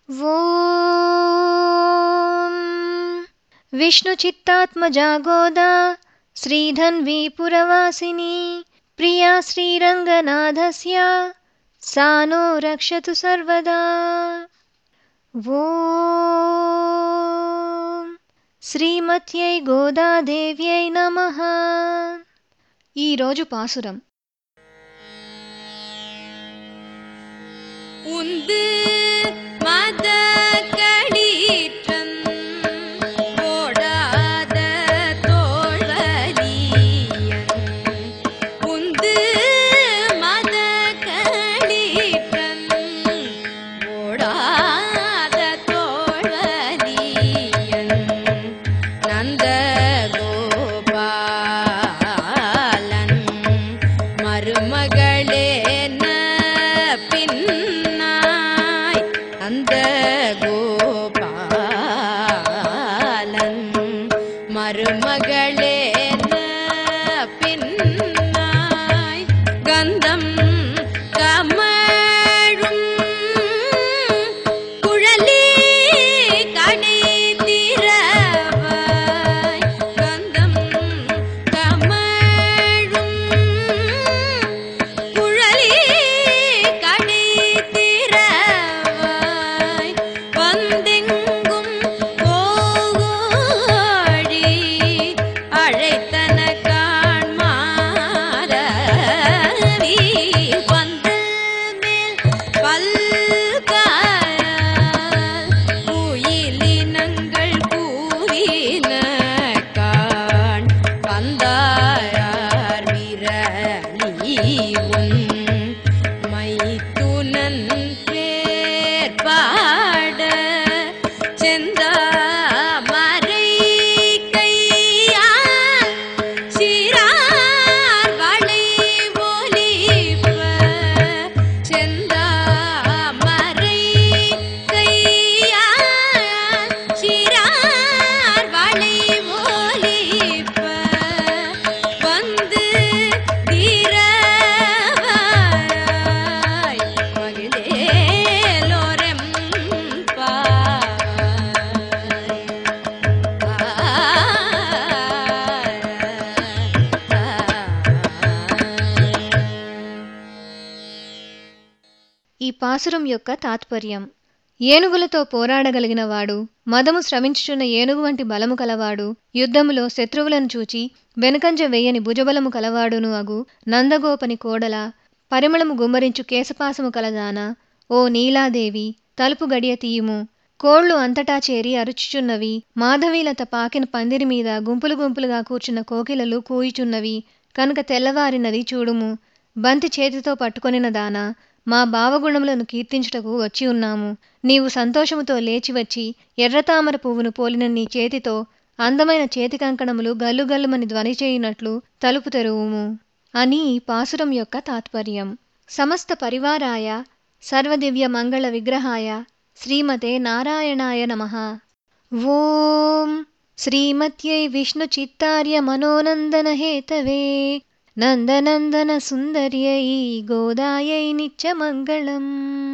ॐ विष्णुचित्तात्मजा गोदा श्रीधन्वी पुरवासिनी प्रिया श्रीरङ्गनाथस्य सा नो रक्षतु सर्वदा ॐ శ్రీమత్యై గోదాదేవ్యై నమః ఈరోజు పాసురం உந்து மத களீற்றன் ஓடாத தோழலியன் உந்து மத களீற்றன் ஓடாத தோழலியன் நந்த கோபாலன் மருமகளேன பின்னாய் அந்த கோபாலன் மருமகளேன பின்னாய் கந்தம் கமழும் குழலி கடை திறவாய் கந்தம் கமழும் குழலி கடை திறவாய் வந்தெங்கும் கோகோழி அழைத்தன காண்மாரவி பந்தல் மேல் பல்காயால் குயிலினங்கள் கூறின காண் பந்தாயார் விரலியும் மைத்துனன் பேர் பாட செந்தாமரை கையால் சிறார் வளை ஒலிப்ப செந்தாமரை கையால் சிறார் வளை ஒலிப்ப வந்து தீரவாய் மகிழேலோரெம் ఈ పాసురం యొక్క తాత్పర్యం ఏనుగులతో పోరాడగలిగిన వాడు మదము శ్రమించుచున్న ఏనుగు వంటి బలము కలవాడు యుద్ధములో శత్రువులను చూచి వెనుకంజ వెయ్యని భుజబలము కలవాడును అగు నందగోపని కోడల పరిమళము గుమ్మరించు కేశపాసము కలదాన ఓ నీలాదేవి తలుపు గడియ తీయుము కోళ్లు అంతటా చేరి అరుచుచున్నవి మాధవీలత పాకిన పందిరి మీద గుంపులు గుంపులుగా కూర్చున్న కోకిలలు కూయిచున్నవి కనుక తెల్లవారినది చూడుము బంతి చేతితో పట్టుకొనిన దానా మా భావగుణములను కీర్తించుటకు వచ్చి ఉన్నాము నీవు సంతోషముతో లేచి వచ్చి ఎర్రతామర పువ్వును పోలిన నీ చేతితో అందమైన చేతి కంకణములు గల్లుగల్లుమని ధ్వని చేయునట్లు తలుపు తెరువుము అని ఈ పాసురం యొక్క తాత్పర్యం సమస్త పరివారాయ సర్వదివ్య మంగళ విగ్రహాయ శ్రీమతే నారాయణాయ నమః ఓం శ్రీమత్యై విష్ణుచిత్తార్య మనోనందన హేతవే నందనందన సుందర్యై గోదాయై నిత్యమంగళం